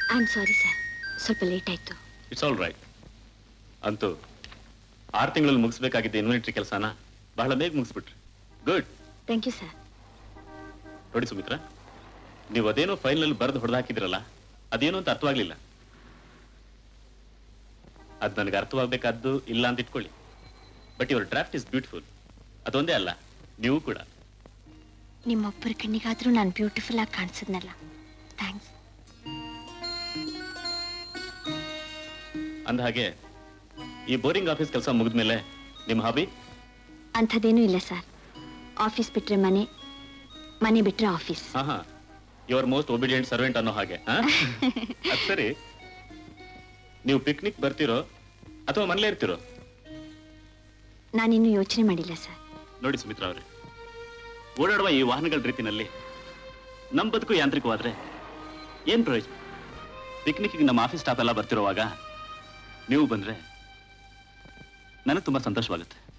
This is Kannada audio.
ಐ ಆಮ್ ಸಾರಿ ಸರ್ ಸ್ವಲ್ಪ ಲೇಟ್ ಆಯ್ತು ಇಟ್ಸ್ ಆಲ್ ರೈಟ್ ಅಂತೂ ಆರು ತಿಂಗಳಲ್ಲಿ ಮುಗಿಸ್ಬೇಕಾಗಿದ್ದ ಇನ್ವೆಂಟ್ರಿ ಕೆಲಸನ ಬಹಳ ಬೇಗ ಮುಗಿಸ್ಬಿಟ್ರಿ ಗುಡ್ ಥ್ಯಾಂಕ್ ಯು ಸರ್ ನೋಡಿ ಸುಮಿತ್ರಾ ನೀವು ಅದೇನೋ ಫೈಲ್ನಲ್ಲಿ ಬರೆದು ಹೊಡೆದಾಕಿದ್ರಲ್ಲ ಅದೇನೋ ಅಂತ ಅರ್ಥವಾಗ್ಲಿಲ್ಲ ಅದು ನನಗೆ ಅರ್ಥವಾಗಬೇಕಾದ್ದು ಇಲ್ಲ ಅಂತ ಇಟ್ಕೊಳ್ಳಿ but your draft is beautiful ಅದೊಂದೇ ಅಲ್ಲ ನೀವು ಕೂಡ ನಿಮ್ಮೊಬ್ಬರ ಕಣ್ಣಿಗಾದ್ರೂ ನಾನು ಬ್ಯೂಟಿಫುಲ್ ಆಗಿ ಕಾಣಿಸಿದ್ನಲ್ಲ ಥ್ಯಾಂಕ್ಸ್ ಅಂದ ಹಾಗೆ ಈ ಬೋರಿಂಗ್ ಆಫೀಸ್ ಕೆಲಸ ಮುಗಿದ್ಮೇಲೆ ನಿಮ್ಮ ಹಾಬಿ ಅಂಥದ್ದೇನೂ ಇಲ್ಲ ಸರ್ ಆಫೀಸ್ ಬಿಟ್ರೆ ಮನೆ ಮನೆ ಬಿಟ್ರೆ ಆಫೀಸ್ ಹಾ ಹಾ ಯುವರ್ ಮೋಸ್ಟ್ ಒಬಿಡಿಯಂಟ್ ಸರ್ವೆಂಟ್ ಅನ್ನೋ ಹಾಗೆ ಹಾ? ಅದ್ ಸರಿ ನೀವು ಪಿಕ್ನಿಕ್ ಬರ್ತಿರೋ ಅಥವಾ ಮನೇಲೇ ಇರ್ತಿರೋ ನಾನಿನ್ನೂ ಯೋಚನೆ ಮಾಡಿಲ್ಲ ಸರ್ ನೋಡಿ ಸುಮಿತ್ರಾ ಅವರೇ ಓಡಾಡುವ ಈ ವಾಹನಗಳ ರೀತಿನಲ್ಲಿ ನಮ್ಮ ಬದುಕು ಯಾಂತ್ರಿಕವಾದ್ರೆ ಏನ್ ಪ್ರಯೋಜನ ಪಿಕ್ನಿಕ್ಗೆ ನಮ್ಮ ಆಫೀಸ್ ಸ್ಟಾಫ್ ಎಲ್ಲ ಬರ್ತಿರೋವಾಗ ನೀವು ಬಂದ್ರೆ ನನಗೆ ತುಂಬಾ ಸಂತೋಷವಾಗುತ್ತೆ